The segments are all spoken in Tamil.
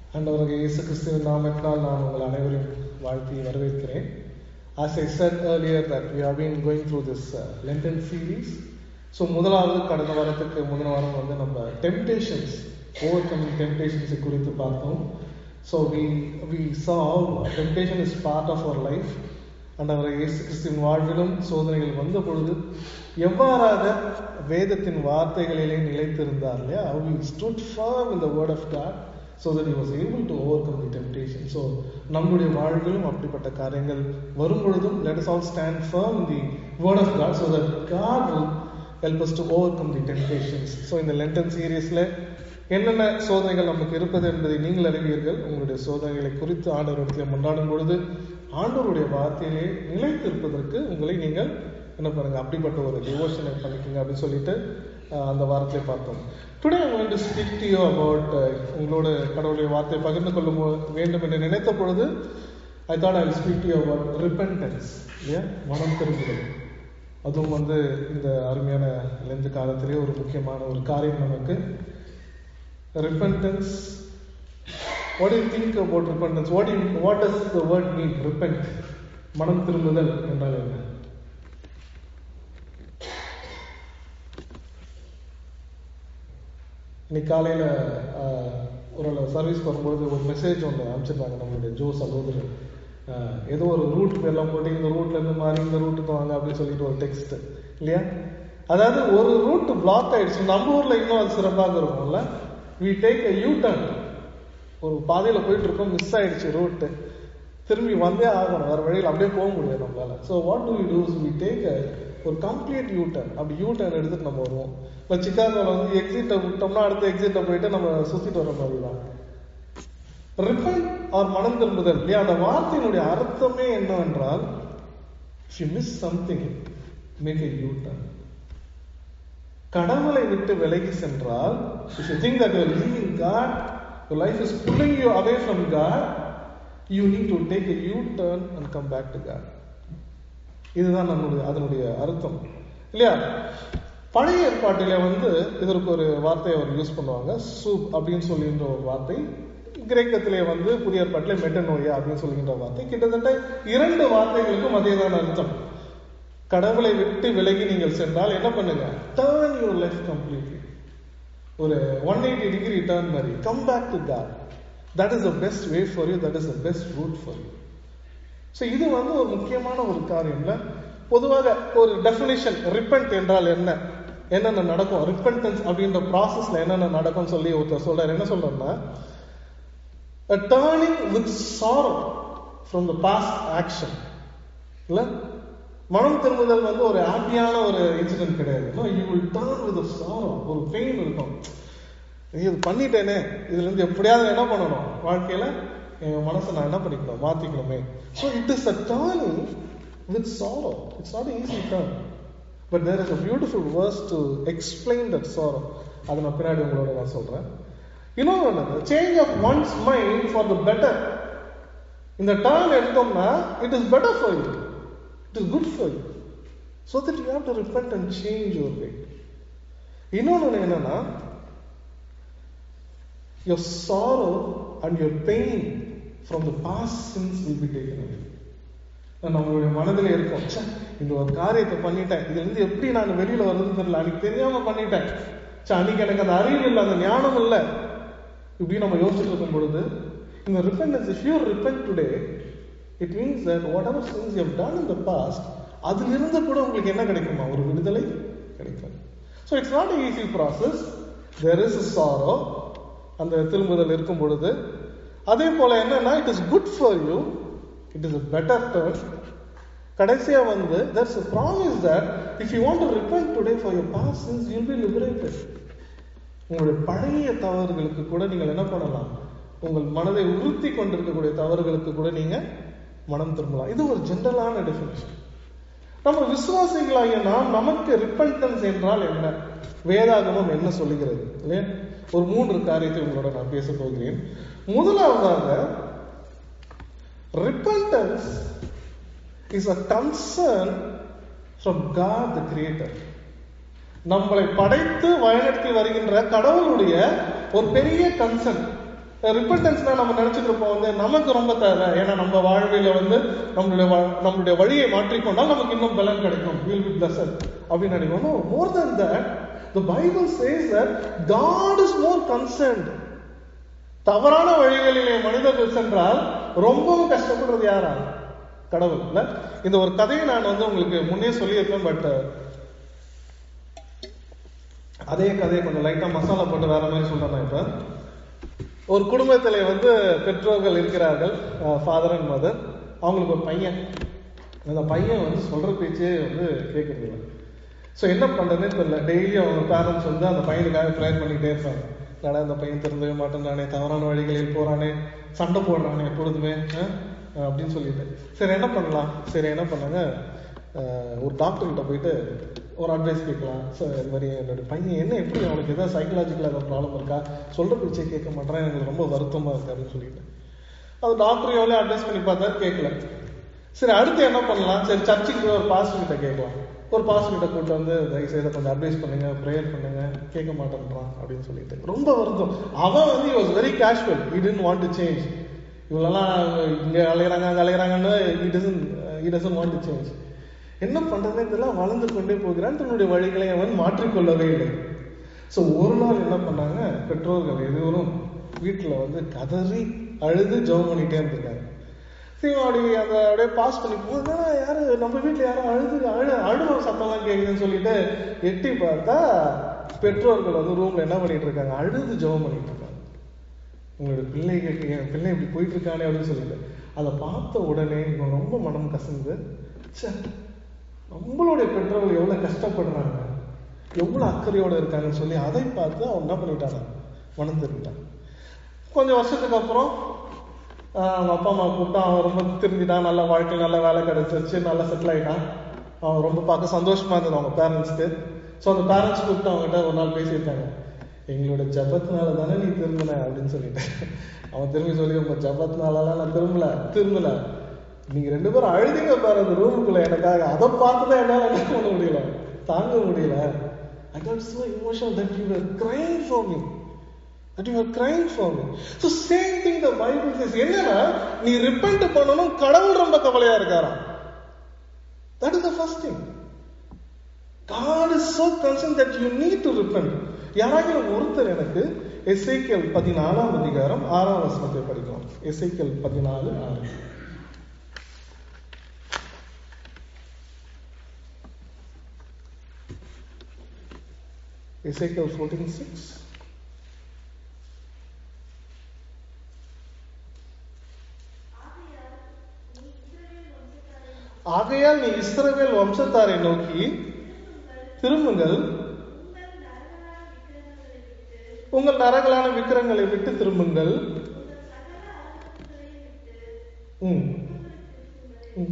ஆண்டவராக இயேசு கிறிஸ்துவின் நாமத்தினால் நான் உங்கள் அனைவரையும் வாழ்த்தி வரவேற்கிறேன் As I said earlier that we have been going through this uh, Lenten series. So முதலாவது கடந்த வாரத்துக்கு முதல் வாரம் வந்து நம்ம டெம்டேஷன்ஸ் ஓவர் கமிங் டெம்டேஷன்ஸ் குறித்து பார்த்தோம் so we we saw temptation is part of our life and our இயேசு கிறிஸ்துவின் வாழ்விலும் சோதனைகள் வந்த பொழுது எவ்வாறாக வேதத்தின் வார்த்தைகளிலே நிலைத்திருந்தார் இல்லையா we stood firm in the word of God so that was able to overcome the temptation so நம்முடைய வாழ்விலும் அப்படிப்பட்ட காரியங்கள் வரும் பொழுதும் let us all stand firm the word of God so that God will help us to overcome the temptations so இந்த லென்டன் சீரீஸில் என்னென்ன சோதனைகள் நமக்கு இருப்பது என்பதை நீங்கள் அறிவீர்கள் உங்களுடைய சோதனைகளை குறித்து ஆண்டவரிடத்தில் கொண்டாடும் பொழுது ஆண்டவருடைய வார்த்தையிலே நிலைத்திருப்பதற்கு உங்களை நீங்கள் என்ன பண்ணுங்க அப்படிப்பட்ட ஒரு டிவோஷனை பண்ணிக்கோங்க அப்படின்னு சொல்லிட்டு அந்த வாரத்திலே பார்த்தோம் today I want to speak to you about உங்களோட கடவுளுடைய வார்த்தையை பகிர்ந்து கொள்ள வேண்டும் என்று நினைத்த பொழுது I thought I speak to you about repentance இல்லையா மனம் திரும்புதல் அதுவும் வந்து இந்த அருமையான லெந்து காலத்திலே ஒரு முக்கியமான ஒரு காரியம் நமக்கு repentance what you think about repentance what you what does the word mean repent மனம் திரும்புதல் என்றால் என்ன இன்னைக்கு காலையில் ஒரு சர்வீஸ்க்கு வரும்பொழுது ஒரு மெசேஜ் ஒன்று அனுப்பிச்சிருந்தாங்க நம்மளுடைய ஜோ சகோதரர் ஏதோ ஒரு ரூட் பேர்லாம் போட்டு இந்த ரூட்ல இருந்து மாறி இந்த ரூட்டுக்கு வாங்க அப்படின்னு சொல்லிட்டு ஒரு டெக்ஸ்ட் இல்லையா அதாவது ஒரு ரூட் பிளாக் ஆயிடுச்சு நம்ம ஊர்ல இன்னும் அது சிறப்பாக இருக்கும்ல we take a U turn ஒரு பாதையில போயிட்டு இருக்கோம் மிஸ் ஆயிடுச்சு ரூட்டு திரும்பி வந்தே ஆகணும் வேற வழியில் அப்படியே போக முடியாது நம்மளால so what do we do we take ஒரு கம்ப்ளீட் யூ டர்ன் அப்படி யூ டர்ன் எடுத்துட்டு நம்ம வருவோம் இப்போ சிக்காகோவில் வந்து எக்ஸிட்டை விட்டோம்னா அடுத்த எக்ஸிட்டை போயிட்டு நம்ம சுத்திட்டு வர மாதிரி தான் ரிப்பன் ஆர் மனம் திரும்புதல் இல்லையா அந்த வார்த்தையினுடைய அர்த்தமே என்னவென்றால் if you miss something make a U turn கடவுளை விட்டு விலகி சென்றால் if you think that you're leaving God your life is pulling you away from God you need to take a U turn and come back to God இதுதான் நம்முடைய அதனுடைய அர்த்தம் இல்லையா பழைய ஏற்பாட்டில வந்து இதற்கு ஒரு வார்த்தையை அவர் யூஸ் பண்ணுவாங்க சூப் அப்படின்னு சொல்லுகின்ற ஒரு வார்த்தை கிரேக்கத்திலே வந்து புதிய ஏற்பாட்டிலே மெட்டனோயா அப்படின்னு சொல்லுகின்ற வார்த்தை கிட்டத்தட்ட இரண்டு வார்த்தைகளுக்கும் அதேதான் அர்த்தம் கடவுளை விட்டு விலகி நீங்கள் சென்றால் என்ன பண்ணுங்க டேர்ன் யுவர் லைஃப் கம்ப்ளீட்லி ஒரு ஒன் எயிட்டி டிகிரி டேர்ன் மாதிரி come back to God that is the best way for you that is the best route for you so இது வந்து ஒரு முக்கியமான ஒரு காரியம்ல பொதுவாக ஒரு டெஃபினேஷன் ரிப்பன்ட் என்றால் என்ன என்னென்ன நடக்கும் ரிப்பன்டன்ஸ் அப்படின்ற ப்ராசஸ்ல என்னென்ன நடக்கும் சொல்லி ஒருத்தர் சொல்றாரு என்ன சொல்றேன்னா a turning with sorrow from the past action இல்ல மனம் திரும்புதல் வந்து ஒரு ஹாப்பியான ஒரு இன்சிடென்ட் கிடையாது you will turn with sorrow ஒரு பெயின் இருக்கும் இது பண்ணிட்டேனே இதுல இருந்து எப்படியாவது என்ன பண்ணணும் வாழ்க்கையில என் மனசை நான் என்ன பண்ணிக்கணும் மாத்திக்கணுமே so it is a turning with sorrow it's not easy turn but there is a beautiful verse to explain that sorrow அதை நான் பின்னாடி உங்களோட நான் சொல்றேன் இன்னொன்று change of one's mind for the better இந்த டர்ன் எடுத்தோம்னா it is better for you it is good for you so that you have to repent and change your way இன்னொன்று என்னன்னா your sorrow and your pain from the past sins will be taken away நம்மளுடைய மனதில் இருக்கும் இந்த ஒரு காரியத்தை பண்ணிட்டேன் இதுல இருந்து எப்படி நான் வெளியில வருதுன்னு தெரியல அன்னைக்கு தெரியாம பண்ணிட்டேன் அன்னைக்கு எனக்கு அந்த அறிவு இல்லை அந்த ஞானம் இல்லை இப்படி நம்ம யோசிச்சுட்டு இருக்கும் பொழுது இந்த repentance if you repent today it means that whatever sins you done in the past அதிலிருந்து கூட உங்களுக்கு என்ன கிடைக்குமா ஒரு விடுதலை கிடைக்கும் so it's not easy process there is sorrow அந்த திரும்புதல் இருக்கும் பொழுது அதே போல என்னன்னா it is good for you it is better turn கடைசியா வந்து that's promise that if you want to repent today for your past sins you'll be liberated உங்களுடைய பழைய தவறுகளுக்கு கூட நீங்கள் என்ன பண்ணலாம் உங்கள் மனதை உறுத்தி கொண்டிருக்கக்கூடிய தவறுகளுக்கு கூட நீங்க மனம் திரும்பலாம் இது ஒரு ஜென்ரலான டெஃபினேஷன் நம்ம விசுவாசிகளாகிய நாம் நமக்கு ரிப்பன்டன்ஸ் என்றால் என்ன வேதாகமம் என்ன சொல்லுகிறது இல்லையா ஒரு மூன்று காரியத்தை உங்களோட நான் பேச போகிறேன் முதலாவதாக repentance is a concern from God the creator நம்மளை படைத்து வழிநடத்தி வருகின்ற கடவுளுடைய ஒரு பெரிய கன்சர்ன் ரிப்பன்டன்ஸ்னா நம்ம நினைச்சிட்டு இருப்போம் வந்து நமக்கு ரொம்ப தேவை ஏன்னா நம்ம வாழ்வில வந்து நம்மளுடைய வா- நம்மளுடைய வழியை மாற்றிக்கொண்டால் நமக்கு இன்னும் பலன் கிடைக்கும் வில் பி blessed அப்படின்னு நினைக்கணும் மோர் than that the bible says that god is more concerned தவறான வழிகளிலே மனிதர்கள் சென்றால் ரொம்பவும் கஷ்டப்படுறது யாரா கடவுள் இல்ல இந்த ஒரு கதையை நான் வந்து உங்களுக்கு முன்னே சொல்லியிருப்பேன் பட் அதே கதையை கொஞ்சம் லைட்டா மசாலா போட்டு வேற மாதிரி சொல்றேன் இப்ப ஒரு குடும்பத்திலே வந்து பெற்றோர்கள் இருக்கிறார்கள் ஃபாதர் அண்ட் மதர் அவங்களுக்கு ஒரு பையன் அந்த பையன் வந்து சொல்ற பேச்சே வந்து கேட்கறது இல்லை ஸோ என்ன பண்றதுன்னு தெரியல டெய்லி அவங்க பேரண்ட்ஸ் வந்து அந்த பையனுக்காக ப்ரேயர் பண்ணிக்கிட்டே இருப்பாங்க கடை அந்த பையன் திருந்தவே மாட்டேன்றானே தவறான வழிகளில் போறானே சண்டை போடுறானே எப்பொழுதுமே அஹ், அப்படின்னு சொல்லிட்டு சரி என்ன பண்ணலாம் சரி என்ன பண்ணாங்க அஹ், ஒரு டாக்டர் கிட்ட போயிட்டு ஒரு அட்வைஸ் கேட்கலாம் சார் இது மாதிரி என்னோட பையன் என்ன எப்படி அவனுக்கு ஏதாவது சைக்கலாஜிக்கல் ஏதாவது ப்ராப்ளம் இருக்கா சொல்ற பேச்சே கேட்க மாட்டேறான் எனக்கு ரொம்ப வருத்தமா இருக்கு அப்படின்னு சொல்லிட்டு அது டாக்டர் எவ்வளோ அட்வைஸ் பண்ணி பார்த்தாரு கேட்கல சரி அடுத்து என்ன பண்ணலாம் சரி சர்ச்சுக்கு போய் ஒரு பாஸ்டர் கிட்ட கேட்கலாம் ஒரு பாஸ்டர் கிட்ட கூட்டு வந்து தயவு செய்து கொஞ்சம் அட்வைஸ் பண்ணுங்க ப்ரேயர் பண்ணுங்க கேட்க மாட்டேன்றான் அப்படின்னு சொல்லிட்டு ரொம்ப வருத்தம் அவன் வந்து was very casual he didn't want to change இவங்களெல்லாம் இங்க அலையிறாங்க அங்க அலையிறாங்கன்னு he doesn't he doesn't want to change என்ன பண்றதுனே தெரியல வளர்ந்து கொண்டே போகிறான் தன்னுடைய வழிகளை அவன் மாற்றிக்கொள்ளவே இல்லை சோ ஒரு நாள் என்ன பண்ணாங்க பெற்றோர்கள் இருவரும் வீட்டுல வந்து கதறி அழுது ஜெபம் பண்ணிட்டே இருந்திருக்காங்க சரி அப்படி அந்த அப்படியே பாஸ் பண்ணி போகுது யாரு நம்ம வீட்டுல யாரும் அழுது அழு அழுவ சத்தம்லாம் கேக்குதுன்னு சொல்லிட்டு எட்டி பார்த்தா பெற்றோர்கள் வந்து ரூம்ல என்ன பண்ணிட்டு இருக்காங்க அழுது ஜெபம் பண்ணிட்டு இருக்காங்க உங்களோட பிள்ளை கேட்க என் பிள்ளை இப்படி போயிட்டு இருக்கானே அப்படின்னு சொல்லிட்டு அதை பார்த்த உடனே இவன் ரொம்ப மனம் கசந்து ச்சே நம்மளுடைய பெற்றோர்கள் எவ்வளவு கஷ்டப்படுறாங்க எவ்வளவு அக்கறையோட இருக்காங்கன்னு சொல்லி அதை பார்த்து அவன் என்ன பண்ணிட்டான் மனம் திரும்பிட்டான் கொஞ்சம் வருஷத்துக்கு அப்புறம் ஆஹ் அவங்க அப்பா அம்மா கூப்பிட்டு அவன் ரொம்ப திரும்பிட்டான் நல்ல வாழ்க்கை நல்ல வேலை கிடைச்சிருச்சு நல்லா செட்டில் ஆயிட்டான் அவன் ரொம்ப பார்க்க சந்தோஷமா இருந்தது அவங்க பேரண்ட்ஸ்க்கு ஸோ அந்த பேரண்ட்ஸ் கூப்பிட்டு அவங்ககிட்ட ஒரு நாள் பேசியிருக்காங்க எங்களோட ஜபத்தினால தானே நீ திரும்பின அப்படின்னு சொல்லிட்டு அவன் திரும்பி சொல்லி உங்க ஜபத்தினாலலாம் நான் திரும்பல திரும்பல நீங்க ரெண்டு பேரும் அழுதிங்க பாரு அந்த ரூமுக்குள்ள எனக்காக அதை பார்த்து தான் என்னால என்ன பண்ண முடியல தாங்க முடியல I got so emotional that you were crying for me. That you were crying for me. So same thing the Bible says. என்னன்னா நீ repent பண்ணணும் கடவுள் ரொம்ப கவலையா இருக்காராம் That is the first thing. God is so concerned that you need to repent. யாராகிலும் ஒருத்தர் எனக்கு எஸ்ஐக்கியல் பதினாலாம் அதிகாரம் ஆறாம் வசனத்தை படிக்கலாம் எஸ்ஐக்கியல் பதினாலு ஆறு Ezekiel 14 6. ஆகையால் நீ இஸ்ரவேல் வம்சத்தாரை நோக்கி திரும்புங்கள் உங்கள் நரகலான விக்கிரங்களை விட்டு திரும்புங்கள் ம். ம்.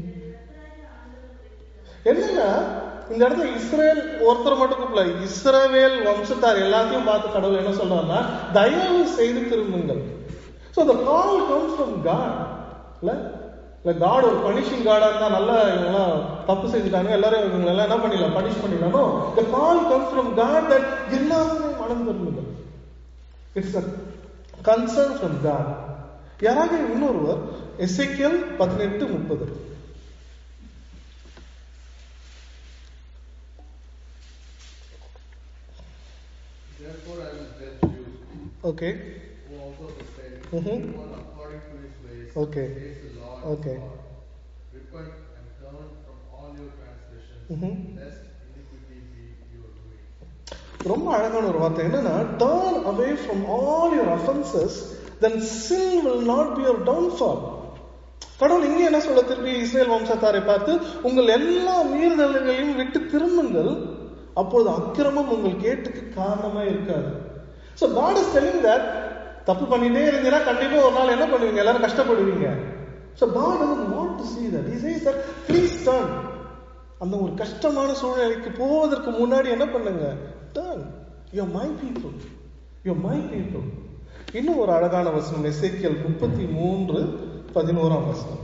என்னன்னா இந்த இடத்துல இஸ்ரேல் ஒருத்தர் மட்டும் கூப்பிடல இஸ்ரவேல் வம்சத்தார் எல்லாத்தையும் பார்த்து கடவுள் என்ன சொல்றாருன்னா தயவு செய்து திரும்புங்கள் so the call comes from God இல்ல இல்ல காட் ஒரு பனிஷிங் காடா இருந்தா நல்லா இவங்கெல்லாம் தப்பு செஞ்சுட்டாங்க எல்லாரும் இவங்க எல்லாம் என்ன பண்ணிடலாம் பனிஷ் பண்ணிடலாமோ the call comes from God that எல்லாருமே மனம் திரும்புங்கள் it's a concern from God யாராக இன்னொருவர் எஸ்ஐக்கியல் பதினெட்டு முப்பது Therefore I will judge you, okay who also say, Mhm. one according to his ways, Okay. says the Lord Okay. God. Repent and turn from all your transgressions, Mhm. lest iniquity be your ruin. ரொம்ப அழகான ஒரு வார்த்தை என்னன்னா turn away from all your offences then sin will not be your downfall கடவுள் இங்கே என்ன சொல்ல திருப்பி இஸ்ரேல் வம்சத்தாரை பார்த்து உங்கள் எல்லா மீறுதல்களையும் விட்டு திரும்புங்கள் அப்பொழுது அக்கிரமம் உங்கள் கேட்டுக்கு காரணமா இருக்காது so God is telling that தப்பு பண்ணிட்டே இருந்தீங்கன்னா கண்டிப்பா ஒரு நாள் என்ன பண்ணுவீங்க எல்லாரும் கஷ்டப்படுவீங்க so God doesn't want to see that he says that please turn அந்த ஒரு கஷ்டமான சூழ்நிலைக்கு போவதற்கு முன்னாடி என்ன பண்ணுங்க turn you're my people you're my people இன்னும் ஒரு அழகான வசனம் எசேக்கியல் முப்பத்தி மூன்று பதினோராம் வசனம்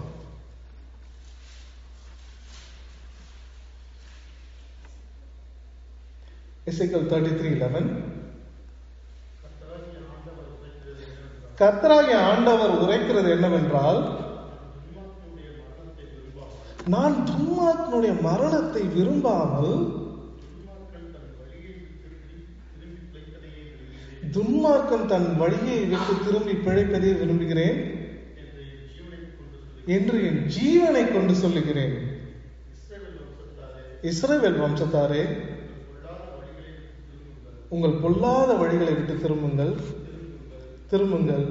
எசேக்கியல் தேர்ட்டி த்ரீ லெவன் கர்த்தராகிய ஆண்டவர் உரைக்கிறது என்னவென்றால் நான் துன்மார்க்கனுடைய மரணத்தை விரும்பாமல் துன்மார்க்கன் தன் வழியை விட்டு திரும்பி பிழைப்பதை விரும்புகிறேன் என்று என் ஜீவனை கொண்டு சொல்லுகிறேன் இஸ்ரவேல் வம்சத்தாரே உங்கள் பொல்லாத வழிகளை விட்டு திரும்புங்கள் திரும்புங்கள்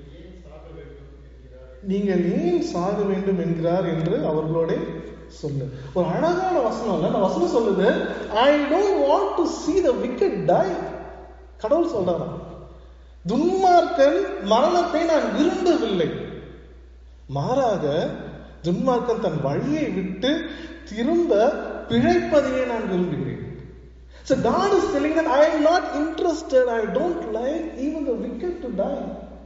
நீங்கள் ஏன் சாக வேண்டும் என்கிறார் என்று அவர்களோட சொல்லு ஒரு அழகான வசனம் இல்ல அந்த வசனம் சொல்லுது I don't want to see the wicked die கடவுள் சொல்றாராம் துன்மார்க்கன் மரணத்தை நான் விரும்பவில்லை மாறாக துன்மார்க்கன் தன் வழியை விட்டு திரும்ப பிழைப்பதையே நான் விரும்புகிறேன் So God is telling that I am not interested, I don't like even the wicked to die.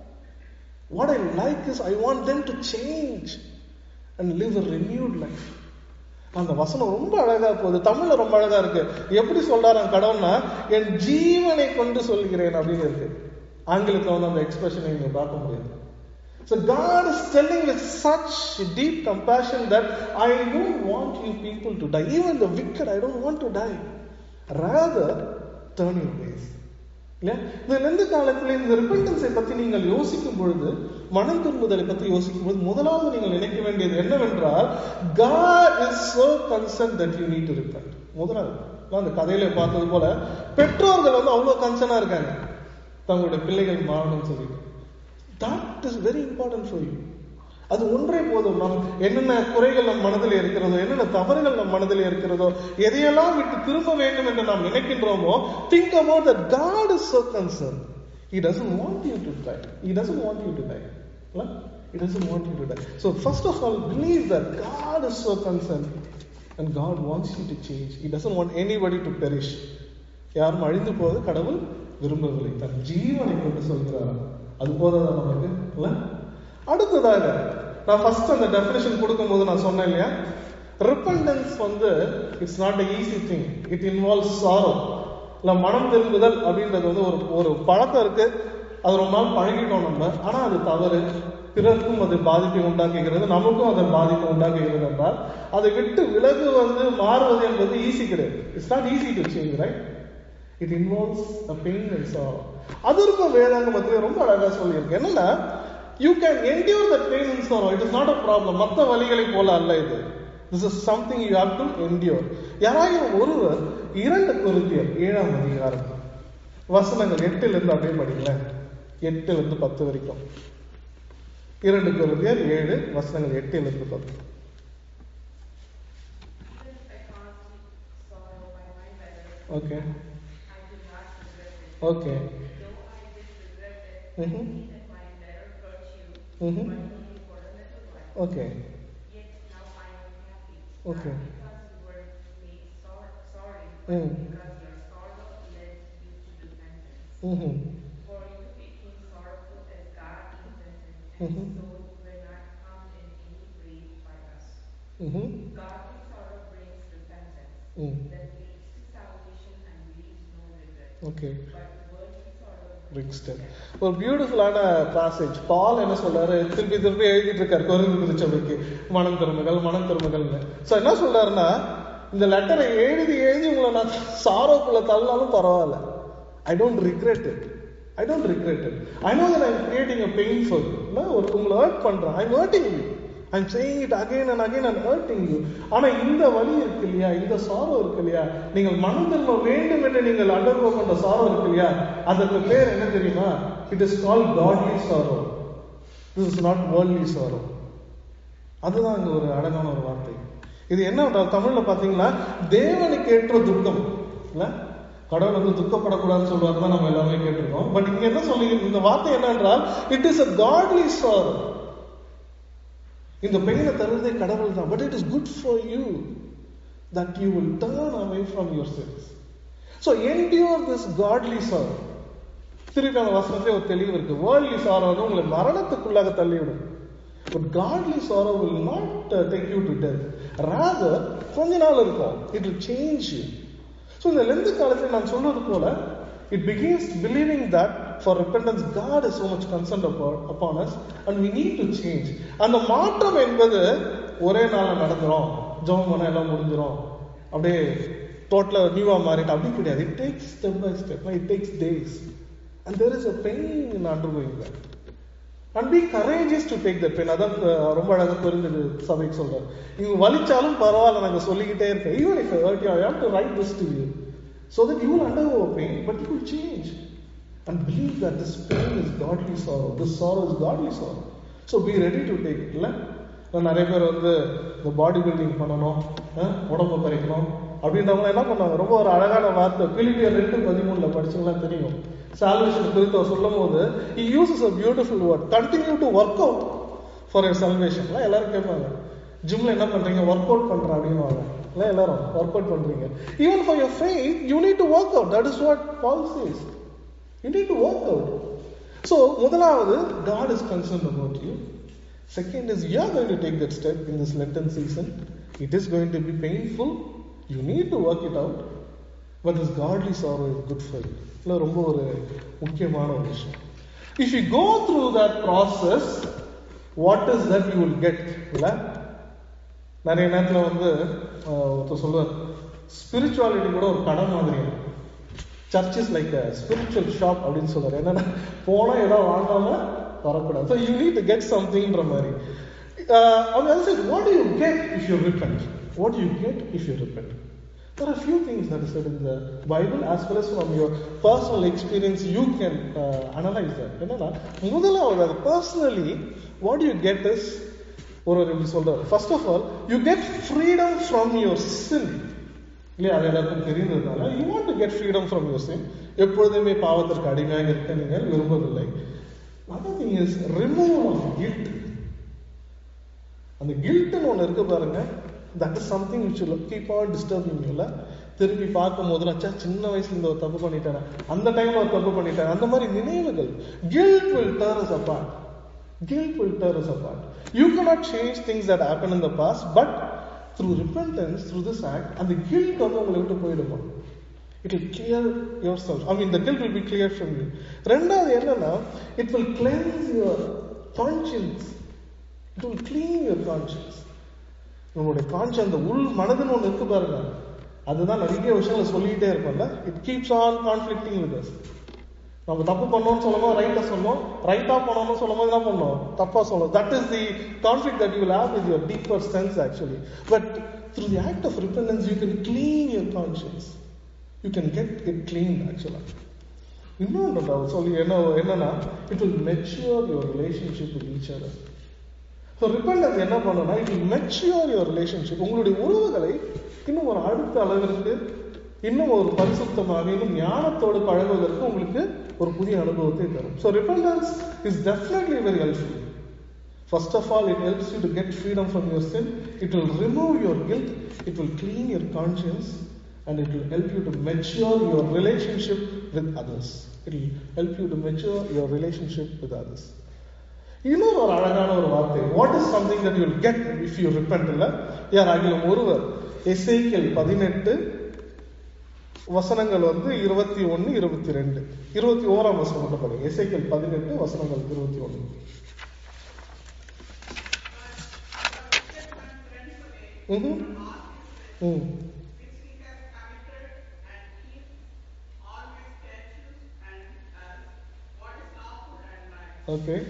What I like is I want them to change and live a renewed life. அந்த வசனம் ரொம்ப அழகா போகுது தமிழ்ல ரொம்ப அழகா இருக்கு எப்படி சொல்றாராம் கடவுள்னா என் ஜீவனை கொண்டு சொல்கிறேன் அப்படின்னு இருக்கு ஆங்கிலத்துல வந்து அந்த எக்ஸ்பிரஷனை நீங்க பார்க்க முடியாது So God is telling with such deep compassion that I don't want you people to die. Even the wicked, I don't want to die. Rather, turn your ways. இல்லையா இந்த எந்த காலத்தில் இந்த ரிப்பன்டன்ஸை பத்தி நீங்கள் யோசிக்கும் பொழுது மனம் திரும்புதலை பத்தி யோசிக்கும் பொழுது முதலாவது நீங்கள் நினைக்க வேண்டியது என்னவென்றால் God is so concerned that you need to repent முதலாவது நான் அந்த கதையில பார்த்தது போல பெற்றோர்கள் வந்து அவ்வளவு கன்சர்னா இருக்காங்க தங்களுடைய பிள்ளைகள் மாறணும்னு சொல்லிட்டு that is very important for you அது ஒன்றே போதும் நம் என்னென்ன குறைகள் நம் மனதில் இருக்கிறதோ என்னென்ன தவறுகள் நம் மனதில் இருக்கிறதோ எதையெல்லாம் விட்டு திரும்ப வேண்டும் என்று நாம் நினைக்கின்றோமோ think about that God is so concern He doesn't want you to die. He doesn't want you to die. Huh? He doesn't want you to die. So first of all, believe that God is so concerned and God wants you to change. He doesn't want anybody to perish. யாரும் அழிந்து போவது கடவுள் விரும்பவில்லை தன் ஜீவனை கொண்டு சொல்கிறார் அது போதாதான் நமக்கு இல்ல அடுத்ததாக நான் ஃபர்ஸ்ட் அந்த டெஃபினேஷன் கொடுக்கும்போது நான் சொன்னேன் இல்லையா ரிப்பண்டன்ஸ் வந்து it's not a easy thing it involve sorrow இல்ல மனம் திரும்புதல் அப்படின்றது வந்து ஒரு ஒரு பழக்கம் இருக்கு அது ரொம்ப நாள் பழகிட்டோம் நம்ம ஆனா அது தவறு பிறருக்கும் அது பாதிப்பை உண்டாக்குகிறது நமக்கும் அது பாதிப்பை உண்டாக்குகிறது என்றால் அதை விட்டு விலகு வந்து மாறுவது என்பது ஈஸி கிடையாது it's not easy to change right it involves a pain and sorrow அதற்கும் வேதாங்கமத்தில் ரொம்ப அழகா சொல்லியிருக்கு என்னன்னா you can endure the pain and sorrow it is not a problem மற்ற வழிகளை போல அல்ல இது this is something you have to endure யாராயும் ஒருவர் இரண்டு குருந்தியர் ஏழாம் அதிகாரம் வசனங்கள் எட்டுல இருந்து அப்படியே படிங்களேன் எட்டுல இருந்து பத்து வரைக்கும் இரண்டு குருந்தியர் ஏழு வசனங்கள் எட்டுல இருந்து பத்து Even if I caused sorrow by my letters, okay I do not regret it. Okay Though I did regret it, Mhm. only that my letter hurt you, Mhm. but only for a little while. Okay Yet now I am happy, Okay. not because you were made sor- sorry, Mm. but because your sorrow led you to repentance. ம் For you became sorrowful as God intended, Mhm. and so were not harmed in any way by us. ம் Godly sorrow brings repentance ம் that leads to salvation and leaves no regret. Okay But worldly sorrow Brings brings death. death. ஒரு பியூட்டிஃபுல்லான பாசேஜ் பால் என்ன சொல்றாரு திருப்பி திருப்பி எழுதிட்டு இருக்காரு கொரிந்து திருச்சபைக்கு மனம் திரும்புகள் மனம் திரும்புகள்னு ஸோ என்ன சொல்றாருன்னா இந்த லெட்டரை எழுதி எழுதி உங்களை நான் சாரோக்குள்ள தள்ளாலும் பரவாயில்ல I don't regret it I don't regret it I know that I'm creating a painful ஒரு உங்களை ஹர்ட் பண்றேன் I'm hurting you I'm saying it again and again and hurting you ஆனா இந்த வலி இருக்கு இல்லையா இந்த சாரோ இருக்கு இல்லையா நீங்கள் மனம் திரும்ப வேண்டும் என்று நீங்கள் அண்டர்கோ பண்ற சாரோ இருக்கு இல்லையா அதற்கு பேர் என்ன தெரியுமா it is call godly sorrow this is not worldly sorrow அதுதான் அங்க ஒரு அழகான ஒரு வார்த்தை இது என்ன தமிழ்ல பாத்தீங்கன்னா தேவனுக்கு ஏற்ற துக்கம் இல்ல கடவுள் வந்து துக்கப்படக்கூடாதுன்னு சொல்றாரு தான் நம்ம எல்லாமே கேட்டிருக்கோம் பட் இங்க என்ன சொல்லி இந்த வார்த்தை என்னன்றால் it is a godly sorrow இந்த பெயினை தருவதே கடவுள் தான் but it is good for you that you will turn away from your sins so endure this godly sorrow திருப்பி அந்த வசனத்திலே ஒரு தெளிவு இருக்கு வேர்ல்ட்லி சாரோ வந்து உங்களை மரணத்துக்குள்ளாக தள்ளிவிடும் but godly sorrow will not take you to death rather கொஞ்ச நாள் இருக்கும் இட் வில் சேஞ்ச் யூ ஸோ இந்த லெந்து காலத்தில் நான் சொல்றது போல it begins believing that for repentance, God is so much concerned upon, upon us and we need to change. அந்த மாற்றம் என்பது ஒரே நாள்ல நடந்துரும் ஜெபம் பண்ண எல்லாம் முடிஞ்சிரும் அப்படியே டோட்டலா நியூவா மாறிட்டு அப்படி கிடையாது it takes step by step it takes days and there is a pain in undergoing that and be courageous to take that pain அதான் அஹ், ரொம்ப அழகா புரிஞ்சது சபைக்கு சொல்றாரு இவங்க வலிச்சாலும் பரவாயில்ல நாங்க சொல்லிக்கிட்டே இருக்கேன் even if hurt you I have to write this to you so that you will undergo pain but you will change and believe that this pain is godly sorrow this sorrow is godly sorrow so be ready to take it இல்ல இப்ப நிறைய பேர் வந்து இந்த பாடி பில்டிங் பண்ணணும் அஹ், உடம்பு குறைக்கணும் அப்படின்றவங்க என்ன பண்ணாங்க ரொம்ப ஒரு அழகான வார்த்தை பிலிப்பியர் ரெண்டு பதிமூணுல படிச்சீங்களா தெரியும் சால்வேஷன் குறித்து அவர் சொல்லும் போது he uses a beautiful word continue to work out for your சல்வேஷன்ல எல்லாரும் கேட்பாங்க ஜிம்ல என்ன பண்றீங்க ஒர்க் அவுட் பண்றேன் அப்படின்னு இல்லை எல்லாரும் ஒர்க் அவுட் பண்றீங்க even for your faith you need to work out that is what Paul says you need to work out so முதலாவது God is concern about you second is you are going to take that step in this Lenten season it is going to be painful you need to work it out but this godly sorrow is good for you இல்லை ரொம்ப ஒரு முக்கியமான ஒரு விஷயம் if you go through that process what is that you will get இல்லை நிறைய நேரத்தில் வந்து ஆஹ், ஒருத்தர் சொல்லுவார் ஸ்பிரிச்சுவாலிட்டி கூட ஒரு கடை மாதிரி church is like spiritual shop அப்படின்னு சொல்றாரு என்னன்னா போனா ஏதோ வாங்காம வரக்கூடாது so you need to get சம்திங்ன்ற மாதிரி அவங்க அது சரி what you get if you repent what you get if you repent There are a few things that is said in the Bible as well as from your personal experience you can uh, analyze that. என்னன்னா முதலாவது அது personally what you get is ஒரு ஒரு இப்படி சொல்றாரு first of all you get freedom from your sin இல்லையா அது எல்லாருக்கும் தெரிந்ததுனால you want to get freedom from your sin எப்பொழுதுமே பாவத்திற்கு அடிமையாக இருக்க நீங்கள் விரும்பவில்லை other thing is removal of guilt அந்த கில்ட்னு ஒன்று இருக்கு பாருங்க that is something which keep on disturbing இல்ல திரும்பி பார்க்கும் போதுலாம் ச்சே, சின்ன வயசுல இந்த ஒரு தப்பு பண்ணிட்டேன் அந்த டைம்ல ஒரு தப்பு பண்ணிட்டேன் அந்த மாதிரி நினைவுகள் guilt will tear us apart guilt will tear us apart you cannot change things that happened in the past but through repentance through this act and the guilt வந்து உங்களை விட்டு போயிடுமா it will clear yourself i mean the guilt will be cleared from you ரெண்டாவது என்னன்னா it will cleanse your conscience it will clean your conscience நம்மளுடைய கான்ஷியஸ் அந்த உள் மனதுன்னு ஒன்று இருக்கு பாருங்க அதுதான் நிறைய விஷயங்களை சொல்லிக்கிட்டே இருப்போம்ல it keeps on conflicting with us நம்ம தப்பு பண்ணோம்னு சொல்லும்போது ரைட்டா சொன்னோம் ரைட்டா பண்ணணும்னு சொல்லும்போது என்ன பண்ணோம் தப்பா சொல்லணும் that is the conflict that you have with your deeper sense actually but through the act of repentance you can clean your conscience you can get it clean ஆக்சுவலா இன்னொன்று அவர் சொல்லி என்ன என்னன்னா it will mature your relationship with each other so repentance என்ன பண்ணுன்னா it will mature your relationship உங்களுடைய உறவுகளை இன்னும் ஒரு அடுத்த அளவிற்கு இன்னும் ஒரு பரிசுத்தமாக இன்னும் ஞானத்தோடு பழகுவதற்கு உங்களுக்கு ஒரு புதிய அனுபவத்தை தரும் so repentance is definitely very helpful First of all, it helps you to get freedom from your sin. It will remove your guilt. It will clean your conscience. And it will help you to mature your relationship with others. It will help you to mature your relationship with others. இன்னொரு ஒரு அழகான ஒரு வார்த்தை what is something that you'll get if you repent இல்ல யார் ஆகிலும் ஒருவர் எஸ்ஐக்கியல் பதினெட்டு வசனங்கள் வந்து இருபத்தி ஒன்னு இருபத்தி ரெண்டு இருபத்தி ஓராம் வசனம் மட்டும் படிங்க எஸ்ஐக்கியல் பதினெட்டு வசனங்கள் இருபத்தி ஒன்னு ம்ஹும். ம் Okay.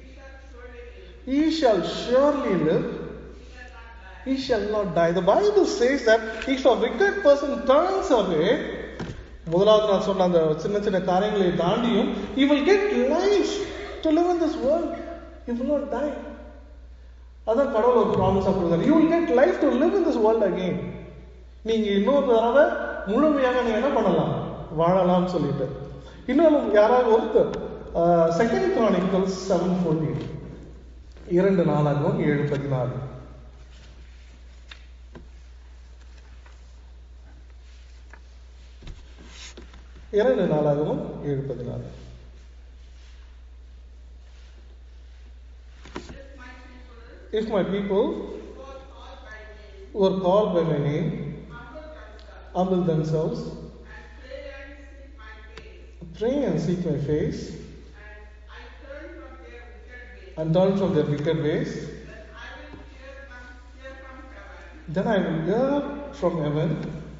He shall surely live. He shall not die. The Bible says that if a wicked person turns away, முதலாவது நான் சொன்ன அந்த சின்ன சின்ன காரியங்களை தாண்டியும் he will get life to live in this world. He will not die. அதான் கடவுள் ஒரு ப்ராமிஸ் கொடுத்தாரு you will get life to live in this world again நீங்க இன்னொரு தடவை முழுமையாக நீங்க என்ன பண்ணலாம் வாழலாம்னு சொல்லிட்டு இன்னொரு யாராவது ஒருத்தர் செகண்ட் கிரானிக்கல்ஸ் செவன் ஃபோர்டீன் இரண்டு நாளாகவும் ஏழு பதினாலு இரண்டு நாளாகவும் ஏழு பதினாலு If my people who are called by my name humble themselves, pray and seek my face, and turn from their wicked ways, then I will hear from heaven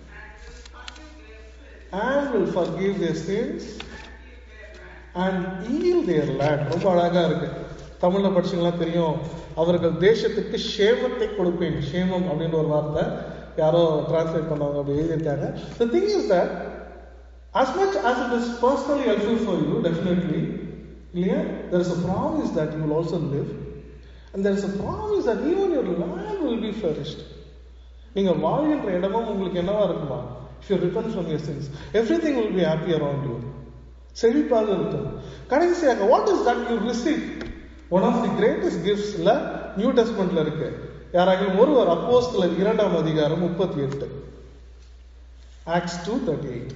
and will forgive their sins and heal their land. ரொம்ப அழகா இருக்கு தமிழ்ல படிச்சீங்களா தெரியும் அவர்கள் தேசத்துக்கு சேமத்தை கொடுப்பேன் சேமம் அப்படின்ற ஒரு வார்த்தை யாரோ டிரான்ஸ்லேட் பண்ணவங்க அப்படி எழுதியிருக்காங்க the thing is that as much as it is personally helpful for you definitely இல்லையா there is a promise that you will also live and there is a promise that even your land will be flourished நீங்க வாழ்கின்ற இடமும் உங்களுக்கு என்னவா இருக்குமா if you repent from your sins everything will be happy around you செழிப்பாக இருக்கும் கடைசியாக what is that you receive one of the greatest கிஃப்ட்ஸ்ல நியூ டெஸ்ட்மெண்ட்ல இருக்கு யாராகிலும் ஒருவர் அப்போஸ்தலர் இரண்டாம் அதிகாரம் முப்பத்தி எட்டு Acts two thirty eight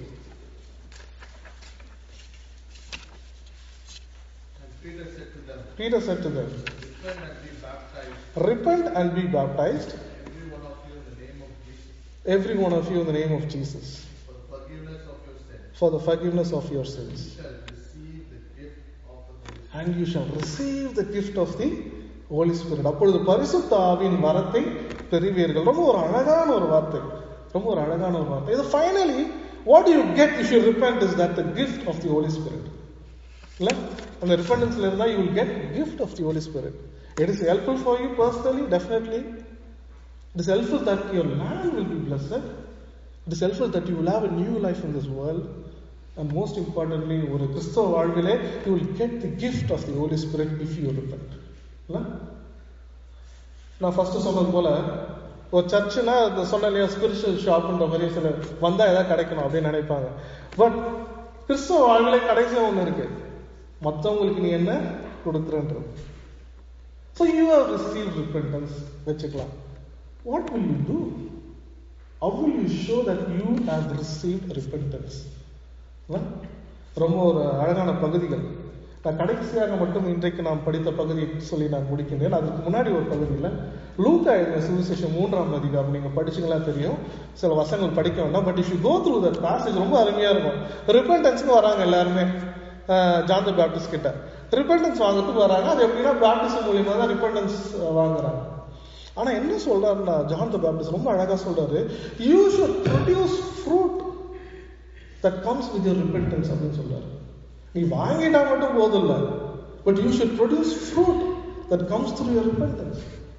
And Peter said to them, Peter said to them, Repent and be baptized, Repent and be baptized, every one of you in the name of Jesus, every one of you, in the name of Jesus, for the forgiveness of your sins. for the forgiveness of your You sins. shall receive the gift of the Holy Spirit. And you shall receive the gift of the Holy Spirit. அப்பொழுது பரிசுத்த ஆவியின் வரத்தை பெறுவீர்கள் ரொம்ப ஒரு அழகான ஒரு வார்த்தை ரொம்ப ஒரு அழகான ஒரு வார்த்தை இது finally what you get if you repent is that the gift of the Holy Spirit இல்ல அந்த ரிப்பெண்டன்ஸ்ல இருந்தா you will get gift of the Holy Spirit it is helpful for you personally definitely it is helpful that your land will be blessed it is helpful that you will have a new life in this world and most importantly ஒரு கிறிஸ்தவ வாழ்விலே யூ வில் கெட் தி gift of the Holy Spirit if you repent இல்ல நான் ஃபர்ஸ்ட் சொன்னது போல ஒரு சர்ச்சுனா இந்த சொன்ன இல்லையா ஸ்பிரிச்சுவல் ஷாப்ன்ற மாதிரி சில வந்தா ஏதாவது கிடைக்கணும் அப்படின்னு நினைப்பாங்க பட் கிறிஸ்தவ வாழ்விலே கடைசியா ஒண்ணு இருக்கு மத்தவங்களுக்கு நீ என்ன கொடுக்குறன்றது so you have receive repentance வச்சுக்கலாம் what will you do how will you show that you have received repentance இல்ல? ரொம்ப ஒரு அழகான பகுதிகள் நான் கடைசியாக மட்டும் இன்றைக்கு நாம் படித்த பகுதியை சொல்லி நான் முடிக்கின்றேன் அதுக்கு முன்னாடி ஒரு பகுதியில் லூக்கா எழுதின சுவிசேஷம் மூன்றாம் அதிகாரம் நீங்க படிச்சீங்களா தெரியும் சில வசங்கள் படிக்க வேண்டாம் but if you go through that passage ரொம்ப அருமையா இருக்கும் ரிப்பெண்டன்ஸ்க்கு வராங்க எல்லாருமே ஜான் த பேப்டிஸ்ட் கிட்ட ரிப்பெண்டன்ஸ் வாங்குறதுக்கு வராங்க அது எப்படின்னா பேப்டிஸ்ட் மூலியமா தான் ரிப்பெண்டன்ஸ் வாங்குறாங்க ஆனா என்ன சொல்றாருன்னா ஜான் த பேப்டிஸ்ட் ரொம்ப அழகா சொல்றாரு you should produce fruit that comes with your repentance அப்படின்னு சொல்றாரு நீ வாங்கிட்டா மட்டும் போதும் இல்ல but you should produce fruit that comes through your repentance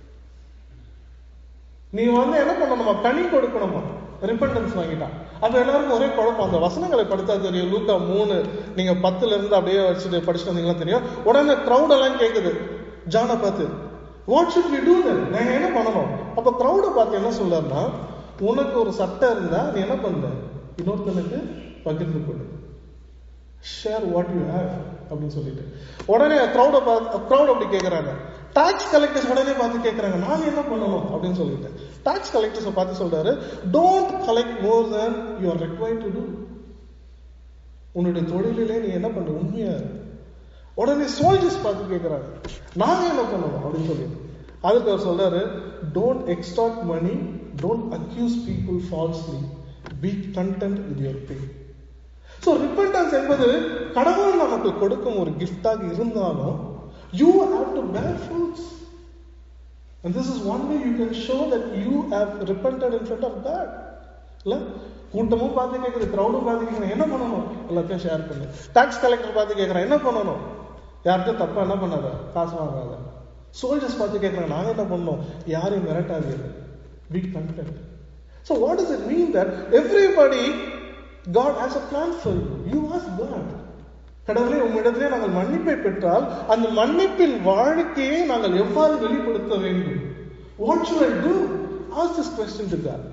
நீ வந்து என்ன பண்ணணுமா கனி கொடுக்கணுமா ரிப்பெண்டன்ஸ் வாங்கிட்டான் அப்ப எல்லாருக்கும் ஒரே குழப்பம் அந்த வசனங்களை படித்தா தெரியும் லூக்கா மூணு நீங்க பத்துல இருந்து அப்படியே வச்சுட்டு படிச்சுட்டு வந்தீங்களா தெரியும் உடனே crowd எல்லாம் கேக்குது ஜானை பார்த்து வாட் ஷுட் வி டூ நாங்க என்ன பண்ணணும் அப்ப crowd பார்த்து என்ன சொல்றாருன்னா உனக்கு ஒரு சட்டை இருந்தா நீ என்ன பண்ண இன்னொருத்தனுக்கு பகிர்ந்து கொடு ஷேர் வாட் யூ ஹேவ் அப்படின்னு சொல்லிட்டு உடனே க்ரௌட க்ரௌட் அப்படி கேட்கறாங்க டாக்ஸ் கலெக்டர்ஸ் உடனே பார்த்து கேட்கறாங்க நான் என்ன பண்ணணும் அப்படின்னு சொல்லிட்டு டாக்ஸ் கலெக்டர்ஸ் பார்த்து சொல்றாரு don't collect more than you are required to do உன்னுடைய தொழிலிலே நீ என்ன பண்ற உண்மையா இரு. உடனே சோல்ஜர்ஸ் பார்த்து கேட்கறாங்க நாங்க என்ன பண்ணணும் அப்படின்னு சொல்லிட்டு அதுக்கு அவர் சொல்றாரு don't extort money don't accuse people falsely be content with your pay so repentance என்பது கடவுள் நமக்கு கொடுக்கும் ஒரு கிஃப்டாக இருந்தாலும் you have to bear fruits And this is one way you can show that you have repented in front of God. இல்ல கூட்டமும் பார்த்து கேட்குது க்ரௌடும் பார்த்து கேட்குறேன் என்ன பண்ணணும் எல்லாத்தையும் ஷேர் பண்ணு டாக்ஸ் கலெக்டர் பார்த்து கேட்குறேன் என்ன பண்ணணும் யார்கிட்ட தப்பா என்ன பண்ணாத காசு வாங்காத சோல்ஜர்ஸ் பார்த்து கேட்குறாங்க நாங்க என்ன பண்ணோம் யாரையும் மிரட்டாதீங்க be content so what is it mean that everybody God has a plan for you you has God கடவுளே உம்மிடத்திலே நாங்கள் மன்னிப்பை பெற்றால் அந்த மன்னிப்பின் வாழ்க்கையை நாங்கள் எவ்வாறு வெளிப்படுத்த வேண்டும் what should I do ask this question to God